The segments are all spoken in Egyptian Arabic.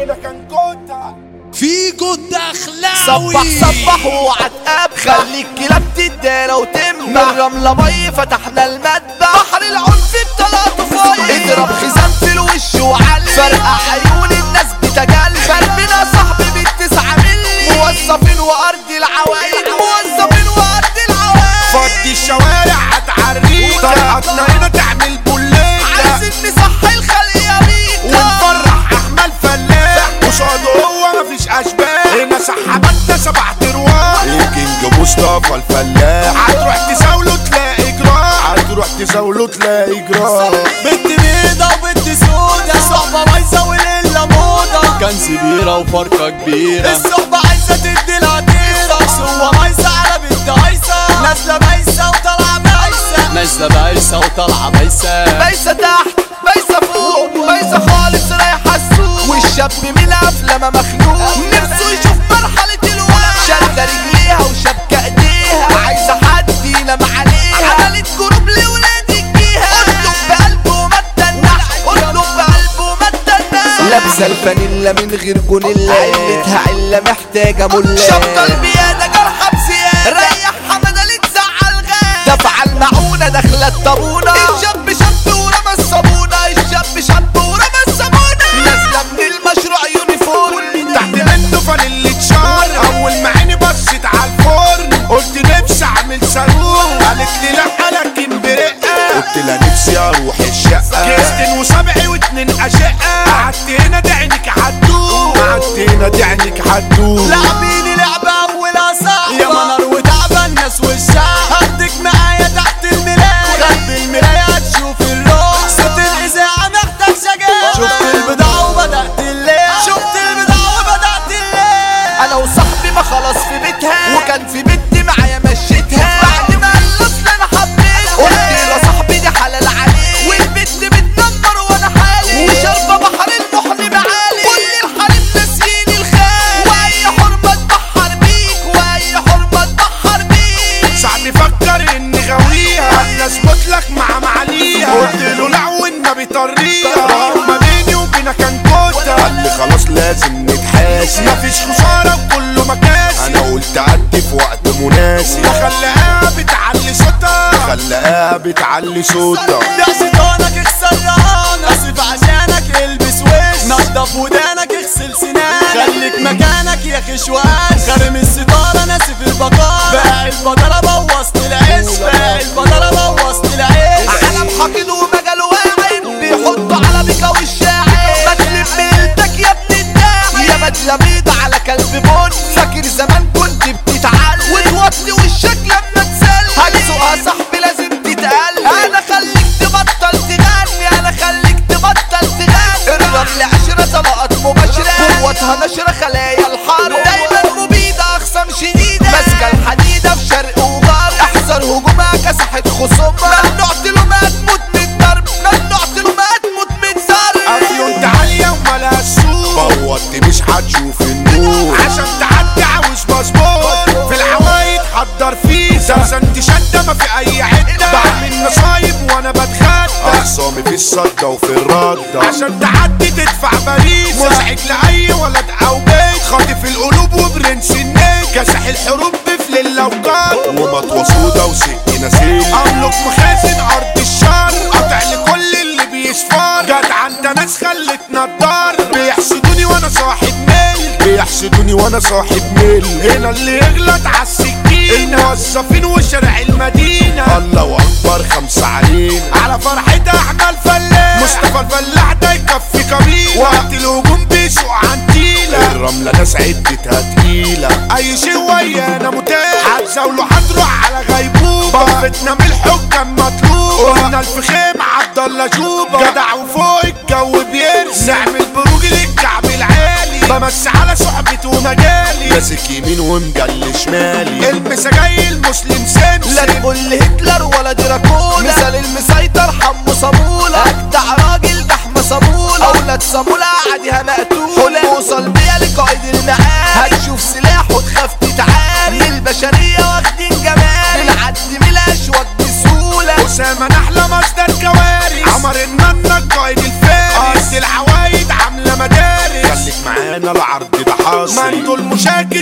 من كان كوتا فيجو الدخلاوي صبح صبح وعتقاب خلي الكلاب تدانا وتنبع الرملة مي فتحنا المدبع بحر العنف بطلعته فايق اضرب خزان في الوش وعلي فرقع عيون الناس بتجلي قلبنا صاحبي بالتسعة ملي موظفين وارض العوايد موظفين وارض العوايد فضي الشوارع هتعريك طريقتنا هنا تعمل بوليكا عايزين نصحي الخلق يا ميكا ونفرح احمد فلاح قصاده هو مفيش اشباه هنا سحبتنا سبع ترواح الكينج مصطفى الفلاح هتروح تزاوله تلاقي جراح هتروح تزاوله تلاقي جراح بنت بيضة وبنت سودة صحبة بايظة وليلة موضة كان كبيرة وفرقة كبيرة الصحبة عايزة تدي العطيرة سوى بايظة على بنت عيسى نازلة بايظة وطالعة بايظة نازلة بايظة وطالعة بايظة بايسة تحت بايسة فوق بايسة خالص رايحة السوق والشاب من الأفلام مخنوق نفسه يشوف مرحلة الوقت شادة رجليها وشبكة ايديها عايزة حد ينام عليها عملت جروب لولاد الجيها اطلب بقلبه ما تدلعش اطلب بقلبه ما تدلعش لابسة الفانيلا من غير جونيلا علتها علة محتاجة ملا شبطة البيادة جرحة بزيادة ريح حمادة اللي تزعل غاب دفع المعونة داخلة الطابونة الشاب شاب ورمى الصابونة الشاب شاب ورمى الصابونة نازلة من المشروع يونيفورم تحت منه فانيلة شار اول ما عيني بصت على الفرن قلت نفسي اعمل صاروخ قالت لي لا لكن برقه قلت لها نفسي اروح الشقه كيستن وسبعي واتنين اشقه قعدت هنا دعينك حدوق قعدت هنا دعينك حدوق لعبيني لعبة أولها صح يا منار وتعبى الناس والشعب هاخدك معايا تحت المراية خد المراية هتشوف الروح صوت الإذاعة محتاج شجاعة شفت البضاعة وبدأت الليل شفت البضاعة وبدأت الليل انا وصاحبي ما خلاص في بيتها وكان في بنت معايا مشيتها بعد ما قلصت انا حبيتها قلت له صاحبي دي حلال عليه والبنت بتنمر وانا حالي وشاربه بحر المحن بعالي كل الحريم ناسيين الخال واي حرمه تبحر بيك واي حرمه تبحر بيك ساعتي فكر اني غاويها انا اثبت لك مع معاليها قلت له لا والنبي طريها ما بيني وبينك كان كوتا قال لي خلاص لازم نتحاسب مفيش خساره وكله مكاسب انا قلت عدي في وقت مناسب وخلاها بتعلي صوتها خلاها بتعلي صوتها ده شيطانك اخسر رهانة اسف عشانك البس وش نضف ودانك اغسل سنانك خليك مكانك يا خشوان خارم الستارة ناسف البقال باقي البطلة بوظت العيش باقي البطلة بوظت العيش علم حقيد ومجال واعد بيحطوا على بيكا والشاعر بتلم ليلتك يا ابن الداعي يا بدلة بيضة على كلب بن فاكر زمان كنت بتتعلم وتوطي وشك لما تسلم هتسوقها صاحبي لازم تتقلب انا خليك تبطل تغني انا خليك تبطل تغني الرمل عشرة طلقات مباشرة قوتها نشرة خلايا الحرب دايما مبيدة اخصام شديدة ماسكة الحديدة في شرق وغرب احذر هجومها كسحت خصومها ممنوع تلومها تموت من الضرب ممنوع تلومها تموت من الضرب افيون عالية ومالها السوق بوظت مش هتشوف النور عشان تعدي عاوز باسبور في العوايد حضر فيزا سنتي شدة ما في اي عدة بعمل نصايب وانا بتغدى اخصامي في الصدة وفي الردة عشان تعدي تدفع باريزة مزعج لأي ولد او بيت خاطف القلوب وبرنس النيل كاسح الحروب بفل الاوقات ومطوى سودا وسكينة سيل املك مخازن ارض الشر قطع لكل اللي بيصفر جدع انت ناس خلتنا الدار بيحسدوني وانا صاحب ميل بيحسدوني وانا صاحب ميل هنا اللي يغلط عالسكين الموظفين وشارع المدينة الله اكبر خمسة علينا على فرحة احمد فلاح مصطفى الفلاح ده يكفي كبيرة وقت الهجوم بيسوق عندينا الرملة ناس عدتها تقيلة اي شيء ويانا متاح هتزاوله هتروح على غيبوبة بفتنا من الحكام مطلوبة قلنا الفخام عبد الله جوبة جدع وفوق الجو بيرسم نعمل بروج للكعب العالي بمس على صحبتي ومجالي ماسك يمين ومجل شمالي المسا جاي المسلم سمسم لا تقول لي هتلر ولا دراكولا مثال المسيطر حمو صامولة اجدع راجل ده احمى صامولة اولاد صامولة عاديها مقتولة توصل بيها لقائد المعارك هتشوف سلاح وتخاف تتعارك البشرية واخدين جمال بنعدي من الاشواك بسهولة اسامة نحلة مصدر كوارث عمر الننك قائد الفارس ارض العوايد عاملة مدارس خليك معايا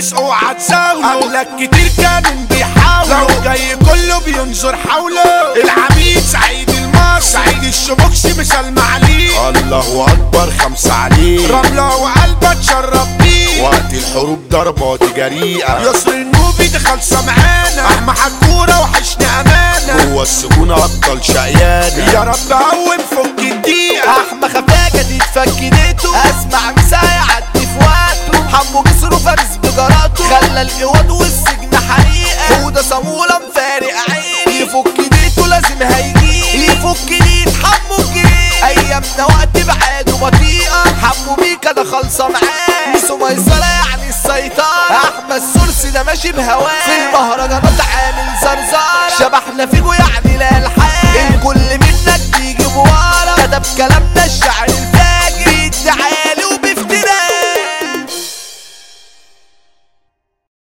الرئيس اوعى تزاوله قبلك كتير كانوا بيحاولوا لو جاي كله بينظر حوله العميد سعيد المصري سعيد الشبكش مثال معليه الله اكبر خمسة عليه رملة وقلبة تشرب بيه وقت الحروب ضربات جريئة يسر النوبي دي خالصة معانا احمى حكورة وحشني امانة جوه السجون ابطال شقيانة يا رب قوم فك الدقيقة احمى خفاجة تتفك ايديته اسمع مساء يعدي في وقته حمو جسره فارس بجراته خلى القواد والسجن حقيقة وده صامولة مفارق عيني يفك ايديته لازم هيجي يفك ايد حمو الجريد ايامنا وقت بعاده بطيئة حمو بيكا ده خالصة معاه ميسو ميسرة يعني السيطرة احمد سورسي ده ماشي بهواه في المهرجانات عامل زرزار شبحنا فيجو يعني لا الحق